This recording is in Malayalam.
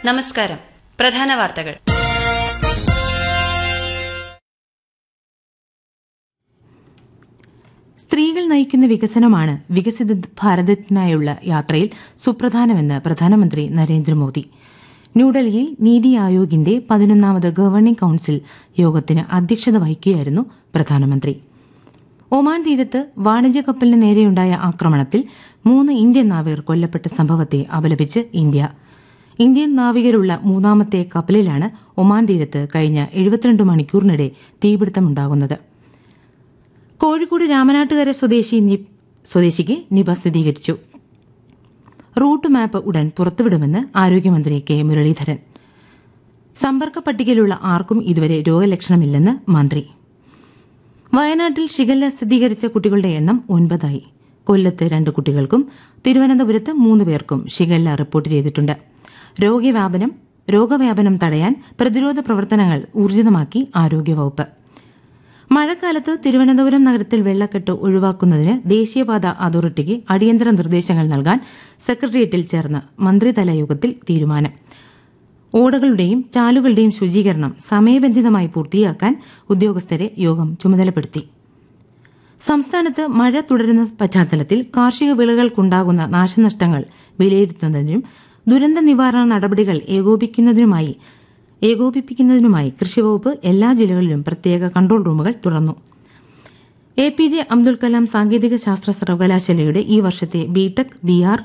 നമസ്കാരം പ്രധാന വാർത്തകൾ സ്ത്രീകൾ നയിക്കുന്ന വികസനമാണ് വികസിത ഭാരതത്തിനായുള്ള യാത്രയിൽ സുപ്രധാനമെന്ന് പ്രധാനമന്ത്രി നരേന്ദ്രമോദി ന്യൂഡൽഹിയിൽ നീതി ആയോഗിന്റെ പതിനൊന്നാമത് ഗവർണിംഗ് കൌൺസിൽ യോഗത്തിന് അധ്യക്ഷത വഹിക്കുകയായിരുന്നു പ്രധാനമന്ത്രി ഒമാൻ തീരത്ത് വാണിജ്യ കപ്പലിന് നേരെയുണ്ടായ ആക്രമണത്തിൽ മൂന്ന് ഇന്ത്യൻ നാവികർ കൊല്ലപ്പെട്ട സംഭവത്തെ അപലപിച്ച് ഇന്ത്യ ഇന്ത്യൻ നാവികരുള്ള മൂന്നാമത്തെ കപ്പലിലാണ് ഒമാൻ തീരത്ത് കഴിഞ്ഞ എഴുപത്തിരണ്ട് മണിക്കൂറിനിടെ തീപിടുത്തമുണ്ടാകുന്നത് കോഴിക്കോട് രാമനാട്ടുകര സ്വദേശി നി- സ്വദേശിക്ക് നിപ സ്ഥിരീകരിച്ചു റൂട്ട് മാപ്പ് ഉടൻ പുറത്തുവിടുമെന്ന് ആരോഗ്യമന്ത്രി കെ മുരളീധരൻ സമ്പർക്ക പട്ടികയിലുള്ള ആർക്കും ഇതുവരെ രോഗലക്ഷണമില്ലെന്ന് മന്ത്രി വയനാട്ടിൽ ഷിഗല്ല സ്ഥിരീകരിച്ച കുട്ടികളുടെ എണ്ണം ഒൻപതായി കൊല്ലത്ത് രണ്ട് കുട്ടികൾക്കും തിരുവനന്തപുരത്ത് മൂന്ന് പേർക്കും ഷിഗല്ല റിപ്പോർട്ട് ചെയ്തിട്ടുണ്ട് രോഗവ്യാപനം രോഗവ്യാപനം തടയാൻ പ്രതിരോധ പ്രവർത്തനങ്ങൾ ഊർജിതമാക്കി ആരോഗ്യവകുപ്പ് മഴക്കാലത്ത് തിരുവനന്തപുരം നഗരത്തിൽ വെള്ളക്കെട്ട് ഒഴിവാക്കുന്നതിന് ദേശീയപാത അതോറിറ്റിക്ക് അടിയന്തര നിർദ്ദേശങ്ങൾ നൽകാൻ സെക്രട്ടേറിയറ്റിൽ ചേർന്ന മന്ത്രിതല യോഗത്തിൽ തീരുമാനം ഓടകളുടെയും ചാലുകളുടെയും ശുചീകരണം സമയബന്ധിതമായി പൂർത്തിയാക്കാൻ ഉദ്യോഗസ്ഥരെ യോഗം ചുമതലപ്പെടുത്തി സംസ്ഥാനത്ത് മഴ തുടരുന്ന പശ്ചാത്തലത്തിൽ കാർഷിക വിളകൾക്കുണ്ടാകുന്ന നാശനഷ്ടങ്ങൾ വിലയിരുത്തുന്നതിനും ദുരന്ത നിവാരണ നടപടികൾ ഏകോപിക്കുന്നതിനുമായി ഏകോപിപ്പിക്കുന്നതിനുമായി കൃഷിവകുപ്പ് എല്ലാ ജില്ലകളിലും പ്രത്യേക കൺട്രോൾ റൂമുകൾ തുറന്നു A P J Abdul Kalam സാങ്കേതിക ശാസ്ത്ര സർവകലാശാലയുടെ ഈ വർഷത്തെ ബിടെക് ബി ആർ